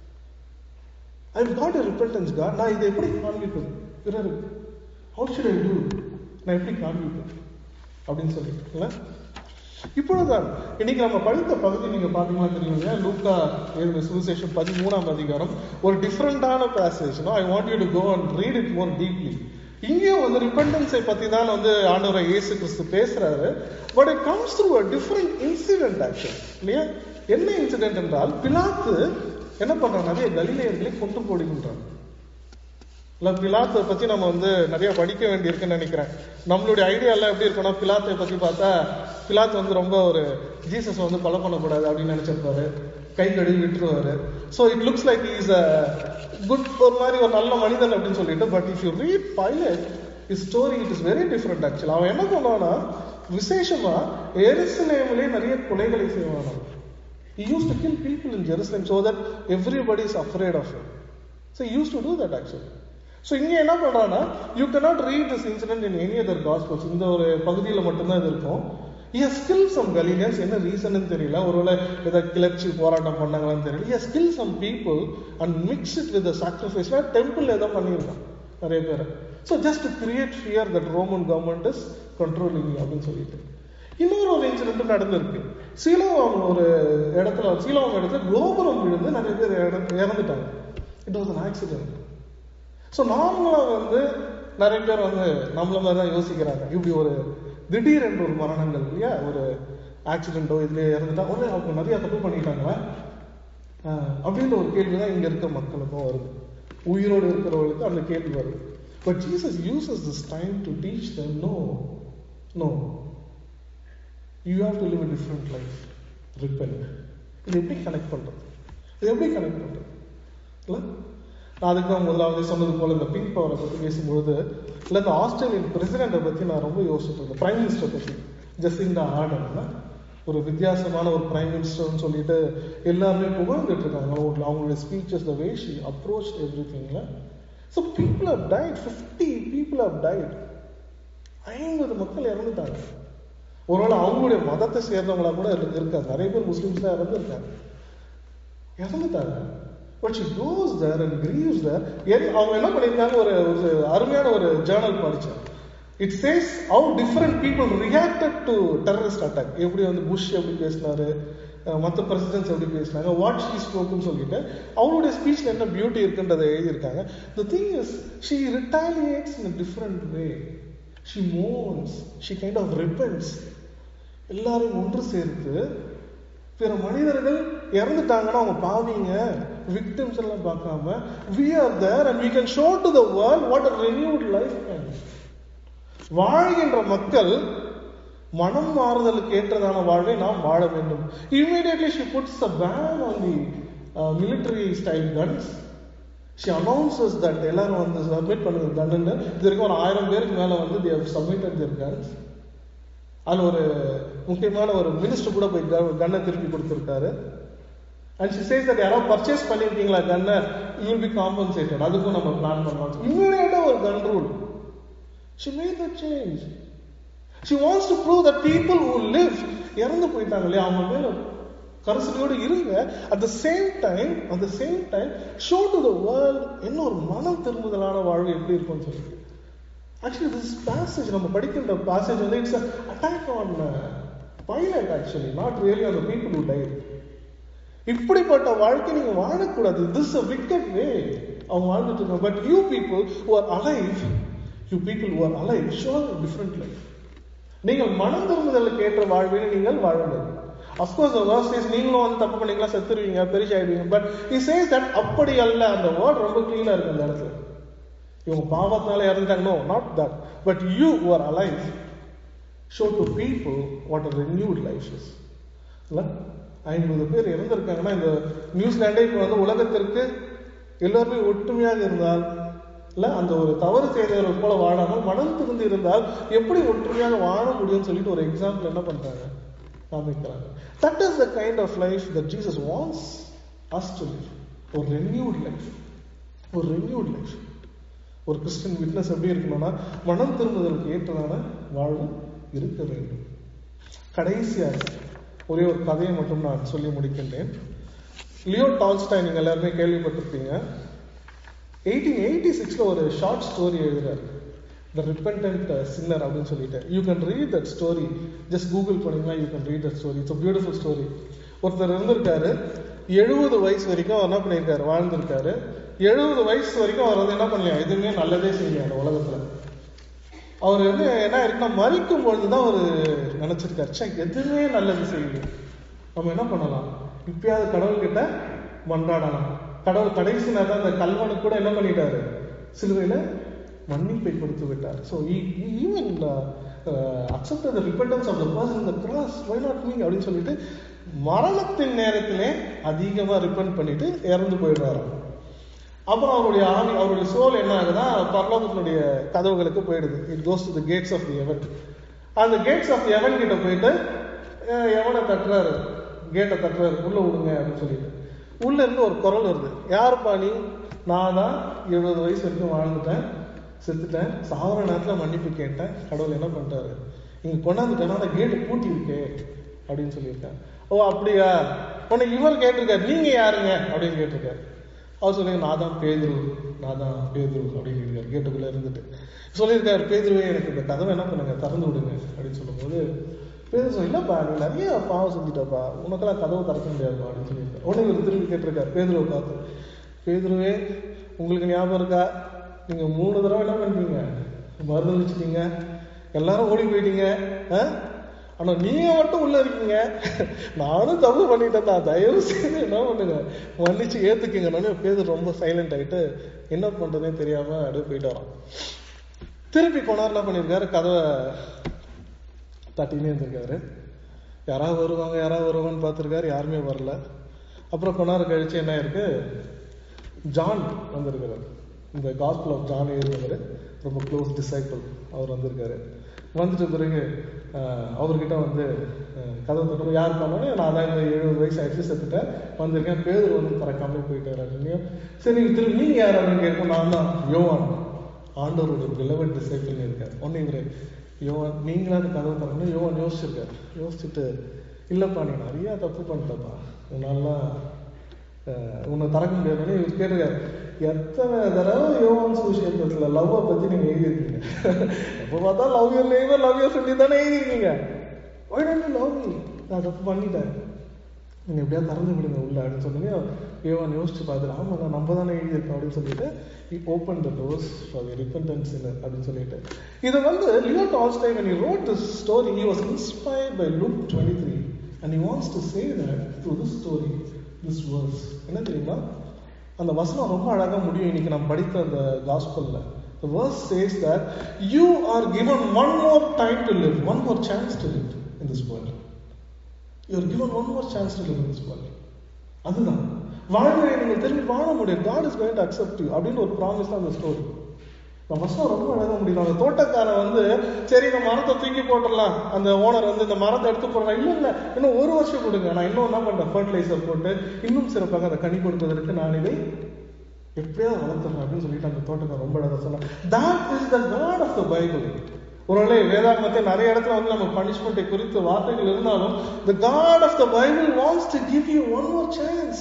I got a repentance God நான் இதை எப்படி காண்பிப்பது பிறருக்கு ஹவு ஷுட் ஐ டூ நான் எப்படி காண்பிப்பது அப்படின்னு சொல்லிட்டு இல்ல இப்பொழுதுதான் இன்னைக்கு நம்ம படித்த பகுதி நீங்க பாத்தீங்கன்னா தெரியும் இல்லையா லூக்கா எழுதின சுவிசேஷம் பதிமூணாம் அதிகாரம் ஒரு டிஃப்ரெண்டான passage I want you to go and read it more deeply இங்கேயும் வந்து ரிப்பண்டன்ஸை பத்தி தான் வந்து ஆண்டவரை இயேசு கிறிஸ்து பேசுறாரு but it comes through a different incident actual இல்லையா என்ன இன்சிடென்ட் என்றால் பிலாத்து என்ன பண்றான் நிறைய கலிலேயர்களை கொண்டு போடுகின்றான் இல்லை பிலாத்தை பற்றி நம்ம வந்து நிறைய படிக்க வேண்டியிருக்குன்னு நினைக்கிறேன் நம்மளுடைய ஐடியா எல்லாம் எப்படி இருக்குன்னா பிலாத்தை பற்றி பார்த்தா பிலாத் வந்து ரொம்ப ஒரு ஜீசஸ் வந்து கொலை பண்ணக்கூடாது அப்படின்னு நினைச்சிருப்பாரு கை கழுவி விட்டுருவாரு so it looks like is a good ஒரு மாதிரி ஒரு நல்ல மனிதன் அப்படின்னு சொல்லிட்டு but if you read Pilate is story it is very different actually அவன் என்ன பண்ணுவான்னா விசேஷமா எருசலேமிலே நிறைய கொலைகளை செய்வான் He used to kill people in Jerusalem so that everybody is afraid of him. So he used to do that actually. So இங்கே என்ன பண்ணுறான்னா you cannot read this incident in any other gospels இந்த ஒரு பகுதியில் மட்டும்தான் இது இருக்கும் he has killed some Galileans என்ன ரீசன் தெரியல ஒருவேளை ஏதாவது கிளர்ச்சி போராட்டம் பண்ணாங்களான்னு தெரியல he has killed some people and mixed it with the sacrifice temple ஏதோ பண்ணியிருக்கான் நிறைய பேர் so just create fear that Roman government is controlling அப்படின்னு சொல்லிட்டு இன்னொரு ஒரு இன்சிடென்ட் நடந்திருக்கு சீலோவாம் ஒரு இடத்துல சீலோவாம் இடத்துல கோபுரம் விழுந்து நிறைய பேர் இறந்து- இறந்துட்டாங்க it was an accident so நார்மலாக வந்து நிறைய பேர் வந்து நம்மள மாதிரி தான் யோசிக்கிறாங்க இப்படி ஒரு திடீர் என்ற ஒரு மரணங்கள் இல்லையா ஒரு ஆக்சிடென்ட்டோ இதுல இறந்துட்டா உடனே அவங்க நிறைய தப்பு பண்ணிட்டாங்களா ஆஹ் அப்படின்ற ஒரு கேள்வி தான் இங்க இருக்க மக்களுக்கும் வருது உயிரோடு இருக்கிறவங்களுக்கு அந்த கேள்வி வருது but Jesus uses this time to teach them no no you have to live a different life repent இது எப்படி கனெக்ட் பண்றது இது எப்படி கனெக்ட் பண்றது இல்ல நான் அதுக்கு தான் முதலாவது சொன்னது போல இந்த பிங்க் பவரை பத்தி பேசும்பொழுது இல்ல இந்த ஆஸ்திரேலியன் பிரசிடென்ட்டை பத்தி நான் ரொம்ப யோசிச்சுட்டு இருந்தேன் பிரைம் மினிஸ்டர் பத்தி ஜஸ்டின்டா ஆர்டர்ல ஒரு வித்தியாசமான ஒரு பிரைம் மினிஸ்டர்னு சொல்லிட்டு எல்லாருமே புகழ்ந்துட்டு இருக்காங்க அவங்க- அவங்களுடைய speeches the way she approach every திங்ல so people have died fifty people have died ஐம்பது மக்கள் இறந்துட்டாங்க ஒருவேளை அவங்களுடைய மதத்தை சேர்ந்தவங்களா கூட இருக்கு- இருக்காங்க நிறைய பேர் முஸ்லிம்ஸ் தான் இறந்துருக்காங்க இறந்துட்டாங்க but she goes there and grieves there அவங்க என்ன பண்ணியிருக்காங்க ஒரு ஒரு அருமையான ஒரு ஜேர்னல் படிச்சேன் it says how different people reacted to terrorist attack எப்படி வந்து புஷ் எப்படி பேசினாரு மற்ற பிரசிடென்ட்ஸ் எப்படி பேசினாங்க வாட் ஷீ ஸ்போக்குன்னு சொல்லிட்டு அவங்களுடைய ஸ்பீச்ல என்ன பியூட்டி இருக்குன்றதை எழுதியிருக்காங்க the thing is she retaliates in different way she mourns she kind of repents எல்லாரையும் ஒன்று சேர்த்து பிற மனிதர்கள் இறந்துட்டாங்கன்னா அவங்க பாவிங்க விக்டிம்ஸ் எல்லாம் பார்க்காம we are there and we can show to the world what a renewed life can be. வாழ்கின்ற மக்கள் மனம் மாறுதலுக்கு ஏற்றதான வாழ்வை நாம் வாழ வேண்டும் immediately she puts a ban on the uh, military style guns she announces that எல்லாரும் வந்து சப்மிட் பண்ணுங்க கன்னு இது வரைக்கும் ஒரு ஆயிரம் பேருக்கு மேல வந்து they have submitted their guns அதுல ஒரு முக்கியமான ஒரு மினிஸ்டர் கூட போய் கன்னை திருப்பி கொடுத்துருக்காரு அண்ட் ஷி சேஸ் தட் யாராவது பர்ச்சேஸ் பண்ணிருக்கீங்களா கன்னை யூ வில் பி காம்பன்சேட்டட் அதுக்கும் நம்ம பிளான் பண்ணலாம் இம்மீடியட்டா ஒரு control she made the change she wants to prove that people who live இறந்து போயிட்டாங்க இல்லையா அவங்க மேல கரசலியோடு இருங்க at the same time at the same time show to the world என்ன ஒரு மனம் திரும்புதலான வாழ்வு எப்படி இருக்கும்னு சொல்லிட்டு ஆக்சுவலி திஸ் பேசேஜ் நம்ம படிக்கின்ற பேசேஜ் வந்து it's attack on Pilate actually not really on the people who died இப்படிப்பட்ட வாழ்க்கை நீங்க வாழக்கூடாது திஸ் அ விக்கெட் வே அவங்க வாழ்ந்துட்டு இருக்காங்க but you people who are alive you people who are alive show different life நீங்கள் மனம் திரும்புதலுக்கு ஏற்ற வாழ்வினை நீங்கள் வாழுங்கள் அஃப்கோர்ஸ் வேர்ஸ் சேஸ் நீங்களும் வந்து தப்பு பண்ணிக்கலாம் செத்துருவீங்க பெருசாயிடுவீங்க பட் இ சேஸ் தட் அப்படி அல்ல அந்த வேர்ட் ரொம்ப கிளீனா இருக்கு அந்த இடத்துல இவங்க பாவத்தினால இறந்துட்டாங்க no not that but you are alive show to people what a renewed life is இல்ல ஐம்பது பேர் இறந்திருக்காங்கன்னா இந்த நியூசிலாண்டே இப்போ வந்து உலகத்திற்கு எல்லோருமே ஒற்றுமையாக இருந்தால் இல்ல அந்த ஒரு தவறு செய்தவர்கள் போல வாழாமல் மனம் திருந்து இருந்தால் எப்படி ஒற்றுமையாக வாழ முடியும்னு சொல்லிட்டு ஒரு எக்ஸாம்பிள் என்ன பண்றாங்க காமிக்கிறாங்க that is the kind of life that Jesus wants us to live ஒரு ரெனியூட் லைஃப் ஒரு ரெனியூட் லைஃப் ஒரு கிறிஸ்டியன் விட்னஸ் எப்படி இருக்கணும்னா மனம் திரும்புதலுக்கு ஏற்றதான வாழ்வு இருக்க வேண்டும் கடைசியாக ஒரே ஒரு கதையை மட்டும் நான் சொல்லி முடிக்கின்றேன் லியோ டால்ஸ்டாய் நீங்க எல்லாருமே கேள்விப்பட்டிருப்பீங்க எயிட்டீன் எயிட்டி சிக்ஸ்ல ஒரு ஷார்ட் ஸ்டோரி எழுதுறாரு த ரிப்பெண்டன்ட் சின்னர் அப்படின்னு சொல்லிட்டு you can read that story just Google பண்ணீங்கன்னா you can read that story it's beautiful story ஒருத்தர் இருந்திருக்காரு எழுபது வயசு வரைக்கும் அவர் என்ன பண்ணியிருக்காரு வாழ்ந்திருக்காரு எழுபது வயசு வரைக்கும் அவர் வந்து என்ன பண்ணலையா எதுவுமே நல்லதே செய்யலையா அந்த உலகத்துல அவர் வந்து என்ன இருக்குன்னா மறிக்கும் பொழுதுதான் அவர் நினைச்சிருக்காரு ச்சே எதுவுமே நல்லது செய்யல நம்ம என்ன பண்ணலாம் இப்பயாவது கடவுள் கிட்ட மன்றாடலாம் கடவுள் கடைசி நேரம் அந்த கல்வனுக்கு கூட என்ன பண்ணிட்டாரு சிலுவையில மன்னிப்பை கொடுத்து விட்டார் so even accept the repentance of the person the cross why not me அப்படின்னு சொல்லிட்டு மரணத்தின் நேரத்திலே அதிகமா ரிப்பண்ட் பண்ணிட்டு இறந்து போயிடுறாரு அப்புறம் அவருடைய ஆவி அவருடைய சோல் என்ன ஆகுதா பரலோகத்தினுடைய கதவுகளுக்கு போயிடுது it goes to the gates of the heaven அந்த கேட்ஸ் ஆஃப் தி எவன் கிட்ட போயிட்டு அஹ், எவனை தட்டுறாரு கேட்டை தட்டுறாரு உள்ள விடுங்க அப்படின்னு சொல்லிட்டு உள்ள இருந்து ஒரு குரல் வருது யாருப்பா நீ நான் தான் எழுபது வயசு வரைக்கும் வாழ்ந்துட்டேன் செத்துட்டேன் சாவர நேரத்துல மன்னிப்பு கேட்டேன் கடவுள் என்ன பண்ணிட்டாரு இங்க கொண்டாந்துட்டேன்னா அந்த கேட்டு பூட்டி இருக்கே அப்படின்னு சொல்லியிருக்கேன் ஓ அப்படியா உன்னை இவர் கேட்டிருக்காரு நீங்க யாருங்க அப்படின்னு கேட்டிருக்காரு அவர் சொல்லுங்க நான் தான் பேதுரு நான் தான் பேதுரு அப்படின்னு இருக்காரு கேட்டுக்குள்ள இருந்துட்டு சொல்லியிருக்காரு பேதுருவே எனக்கு இந்த கதவை என்ன பண்ணுங்க திறந்து விடுங்க அப்படின்னு சொல்லும்போது பேதுரு சொல்லி இல்லப்பா நீ நிறைய பாவம் செஞ்சுட்டப்பா உனக்கெல்லாம் கதவை திறக்க முடியாதுப்பா அப்படின்னு சொல்லியிருக்காரு உடனே இவர் திரும்பி கேட்டிருக்காரு பேதுருவை பார்த்து பேதுருவே உங்களுக்கு ஞாபகம் இருக்கா நீங்க மூணு தடவை என்ன பண்ணிட்டீங்க மறுதளிச்சிட்டீங்க எல்லாரும் ஓடி போயிட்டீங்க ஆ? ஆனா நீங்க மட்டும் உள்ள இருக்கீங்க நானும் தப்பு பண்ணிட்டேன் நான் தயவு செய்து என்ன பண்ணுங்க மன்னிச்சு ஏத்துக்குங்க நானே பேர் ரொம்ப சைலண்ட் ஆயிட்டு என்ன பண்றதுனே தெரியாம அப்படியே போயிட்டு வரோம் திருப்பி கொண்டார் என்ன பண்ணியிருக்காரு கதவை தட்டினே இருந்திருக்காரு யாராவது வருவாங்க யாராவது வருவாங்கன்னு பார்த்துருக்காரு யாருமே வரல அப்புறம் கொண்டாரு கழிச்சு என்ன இருக்கு ஜான் வந்திருக்கிறார் இந்த காஸ்பிள் ஆஃப் ஜான் எழுதியவர் ரொம்ப க்ளோஸ் டிசைபிள் அவர் வந்திருக்காரு வந்துட்ட பிறகு ஆஹ், அவர்கிட்ட வந்து ஆஹ், கதவு தட்டுறோம் யார் பண்ணோன்னே நான் தான் இந்த எழுபது வயசு ஆயிடுச்சு செத்துட்டேன் வந்திருக்கேன் பேர் வந்து திறக்காமலே போயிட்டாரு அப்படின்னு சரி நீங்க திரும்பி நீங்க யார் அப்படின்னு கேட்கும் நான் தான் யோவான் ஆண்டவருடைய பிலவட் டிசைபிள் இருக்கார் ஒன்னு இவரு யோவான் நீங்களா அந்த கதவை திறக்கணும் யோவான் யோசிச்சிருக்காரு யோசிச்சுட்டு இல்லப்பா நீ நிறைய தப்பு பண்ணிட்டப்பா உன்னாலாம் அஹ் உன்னை திறக்க முடியாதுன்னு இவர் கேட்டிருக்காரு எத்தனை தடவை யோவான் சுவிசேஷத்துல லவ்வை பத்தி நீங்க எழுதியிருக்கீங்க எப்போ பார்த்தா love your neighbour love your சொல்லி தானே எழுதியிருக்கீங்க ஒய் டோன்ட் லவ் மீ நான் தப்பு பண்ணிட்டேன் நீங்க எப்படியா திறந்து விடுங்க உள்ள அப்படின்னு சொன்னீங்க யோவான் யோசிச்சு பார்த்துட்டு ஆமா நான் நம்ம தானே எழுதியிருக்கோம் அப்படின்னு சொல்லிட்டு open the doors for the repentance அப்படின்னு சொல்லிட்டு இது வந்து Leo Tolstoy when he wrote this story he was inspired by Luke 23 and he wants to say that through this story this verse என்ன தெரியுமா அந்த வசனம் ரொம்ப அழகா முடியும் இன்னைக்கு நான் படித்த அந்த காஸ்பல்ல the verse says that you are given one more time to live one more chance to live in this world you are given one more chance to live in this world அதுதான் வாழ்க்கையை நீங்கள் திரும்பி வாழ முடியும் God is going to accept you அப்படின்னு ஒரு ப்ராமிஸ் தான் அந்த ஸ்டோரி இந்த வசனம் ரொம்ப அழகா முடியும் அந்த தோட்டக்காரன் வந்து சரி இந்த மரத்தை தூக்கி போட்டுடலாம் அந்த ஓனர் வந்து இந்த மரத்தை எடுத்து போடுறான் இல்ல இல்ல இன்னும் ஒரு வருஷம் கொடுங்க நான் இன்னும் என்ன பண்றேன் ஃபர்டிலைசர் போட்டு இன்னும் சிறப்பாக அந்த கனி கொடுப்பதற்கு நான் இதை எப்படியாவது வளர்த்துறேன் அப்படின்னு சொல்லிட்டு அந்த தோட்டக்காரன் ரொம்ப அழகா சொன்னான் that is the God of the Bible ஒருவேளை வேதாகமத்தை நிறைய இடத்துல வந்து நம்ம பனிஷ்மெண்ட்டை குறித்த வார்த்தைகள் இருந்தாலும் the God of the Bible wants to give you one more chance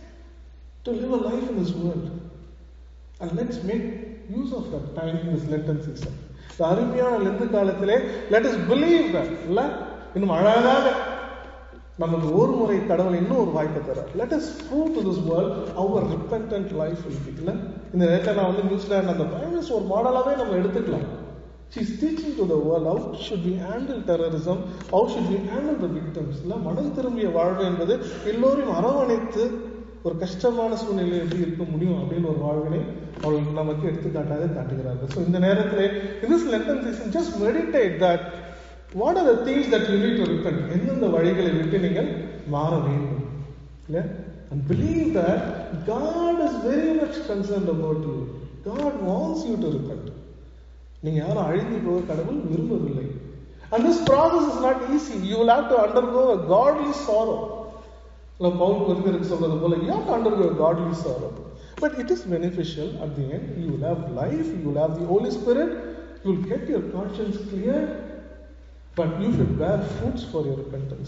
to live a life in this world and let's make use of that time in this Lenten season. இந்த அருமையான லெந்து காலத்திலே let us believe that இல்ல இன்னும் அழகாக நமக்கு ஒரு முறை கடவுள் இன்னும் ஒரு வாய்ப்பை தரார் let us prove to this world our repentant life will be இல்ல இந்த நேரத்தில் நான் வந்து நியூசிலாந்து அந்த பிரைம் மினிஸ்டர் ஒரு மாடலாவே நம்ம எடுத்துக்கலாம் she is teaching to the world how should we handle terrorism how should we handle the victims இல்ல மனம் திரும்பிய வாழ்வு என்பது எல்லோரையும் அரவணைத்து ஒரு கஷ்டமான சூழ்நிலை எப்படி இருக்க முடியும் அப்படின்னு ஒரு வாழ்வினை அவர்கள் நமக்கு எடுத்துக்காட்டாக காட்டுகிறார்கள் ஸோ இந்த நேரத்தில் in this Lenten season just meditate that what are the things that you need to repent எந்தெந்த வழிகளை விட்டு நீங்கள் மாற வேண்டும் இல்ல and believe that God is very much concerned about you God wants you to repent நீங்க யாரும் அழிந்து போக கடவுள் விரும்பவில்லை and this process is not easy you will have to undergo a godly sorrow இல்ல பவுல் கொரிந்தியருக்கு சொல்றது போல you have to undergo a godly sorrow but it is beneficial at the end you will have life you will have the holy spirit you will get your conscience clear but you should bear fruits for your repentance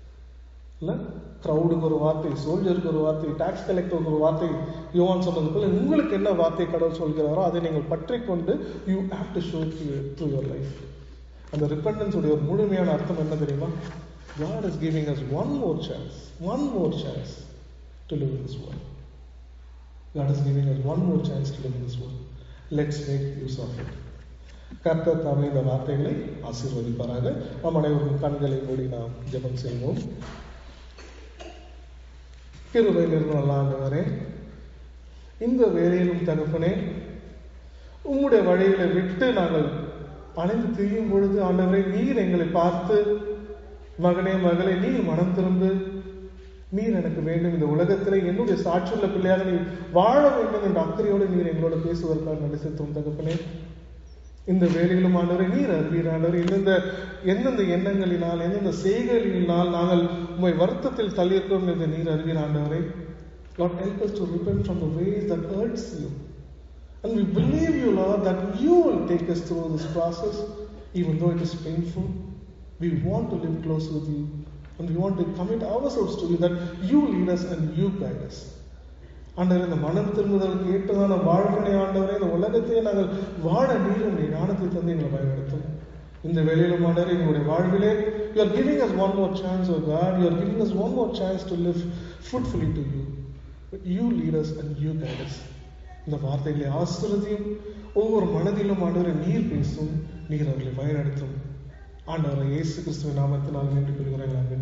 இல்ல க்ரௌடுக்கு ஒரு வார்த்தை சோல்ஜருக்கு ஒரு வார்த்தை டாக்ஸ் கலெக்டருக்கு ஒரு வார்த்தை யோவான் சொன்னது போல உங்களுக்கு என்ன வார்த்தை கடவுள் சொல்கிறாரோ அதை நீங்கள் பற்றி கொண்டு you have to show through your life அந்த ரிப்பண்டன்ஸ் உடைய ஒரு முழுமையான அர்த்தம் என்ன தெரியுமா God is giving us one more chance, one more chance to live in this world. God is giving us one more chance to live in this world. Let's make use of it. கர்த்தர் தாமே இந்த வார்த்தைகளை ஆசீர்வதிப்பாராக நம் அனைவரும் கண்களை மூடி நாம் ஜெபம் செய்வோம் கிருபை நிறுவனம் ஆண்டவரே இந்த வேலையிலும் தகப்பனே உம்முடைய வழிகளை விட்டு நாங்கள் அலைந்து திரியும் பொழுது ஆண்டவரே நீர் எங்களை பார்த்து மகனே மகளே நீர் மனம் திரும்பு நீர் எனக்கு வேண்டும் இந்த உலகத்தில் என்னுடைய சாட்சியுள்ள பிள்ளையாக நீ வாழ வேண்டும் என்ற அக்கறையோடு நீர் எங்களோட பேசுவதற்காக நடி செலுத்தும் தகப்பனே இந்த வேலையிலும் ஆண்டவரை நீர் அறிவீர் ஆண்டவர் எந்தெந்த எந்தெந்த எண்ணங்களினால் எந்தெந்த செய்கைகளினால் நாங்கள் உண்மை வருத்தத்தில் தள்ளியிருக்கிறோம் என்று நீர் அறிவீர் ஆண்டவரை Lord, help us to repent from the ways that hurts you. And we believe you, Lord, that you will take us through this process, even though it is painful. We want to live close with you. And we want to commit ourselves to you, that you lead us and you guide us. ஆண்டவரே இந்த மனம் திரும்புதலுக்கு ஏற்றதான வாழ்வினை ஆண்டவரே இந்த உலகத்தையே நாங்கள் வாழ நீர் உங்களுடைய ஞானத்தை தந்து எங்களை பயன்படுத்தும் இந்த வேலையிலும் ஆண்டவரே எங்களுடைய வாழ்விலே you are giving us one more chance oh God you are giving us one more chance to live fruitfully to you you lead us and you guide us இந்த வார்த்தைகளை ஆசிரதியும் ஒவ்வொரு மனதிலும் ஆண்டவரை நீர் பேசும் நீர் அவர்களை வழிநடத்தும் ஆண்டவரை இயேசு கிறிஸ்துவின் நாமத்தினால் நன்றி கூறுகிறேன்